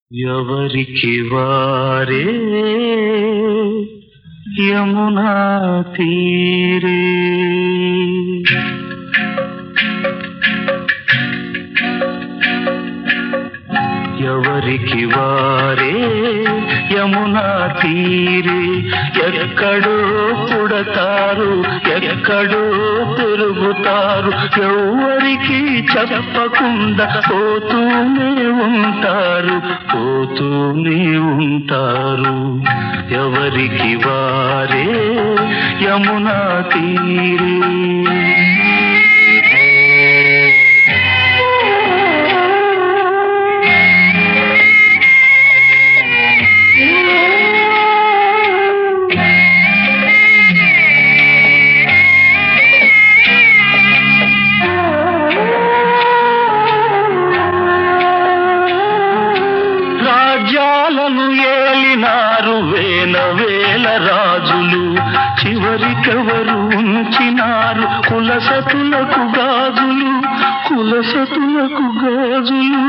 ఎవరికి వారే యమునా తీరే ఎవరికి వారే యమునా తీరే ఎక్కడో పుడతారు ఎక్కడో పెరుగుతారు ఎవరికి చెప్పకుండా పోతూనే ఉంటారు పోతూనే ఉంటారు ఎవరికి వారే యమునా తీరే రాజ్యాలను ఏలినారు వేల వేల రాజులు చివరికెవరు ఉంచినారు కులసతులకు గాజులు కులసతులకు గాజులు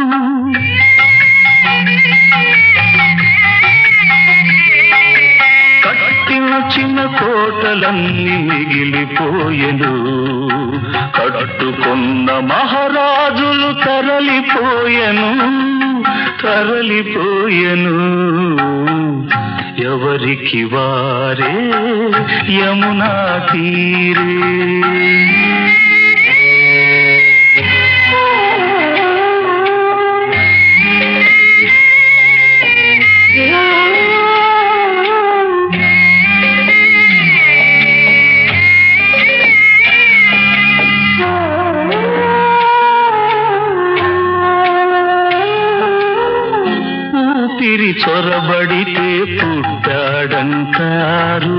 కట్టిన చిన్న కోటలన్నీ మిగిలిపోయెను కట్టుకున్న మహారాజులు తరలిపోయెను తరలిపోయెను ఎవరికి వారే యమునా తీరే ఊపిరి చొరబడితే పుట్టాడంటారు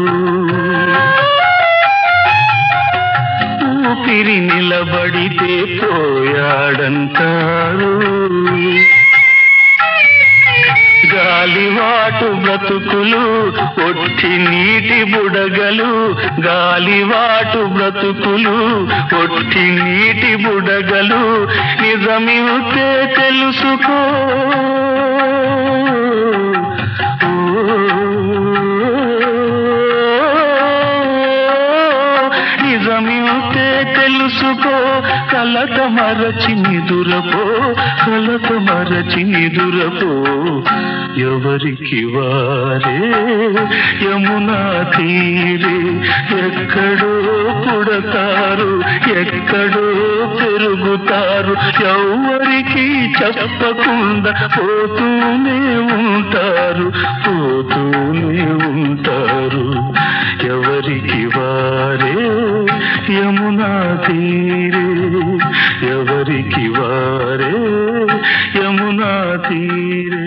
ఊపిరి నిలబడితే పోయాడంటారు గాలివాటు బ్రతుకులు ఒట్టి నీటి బుడగలు గాలివాటు బ్రతుకులు ఒట్టి నీటి బుడగలు నిజమితే తెలుసుకో నిజమితే తెలుసుకో కలత మరచి నిదురపో కలత మరచి నిదురపో ఎవరికి వారే యమునా తీరే ఎక్కడో పుడతారు ఎక్కడో పెరుగుతారు ఎవరికి చెప్పకుండా పోతూనే ఉంటారు పోతూనే ఉంటారు ఎవరికి వారే యమునా తీరే ఎవరికి వారే యమునా తీరే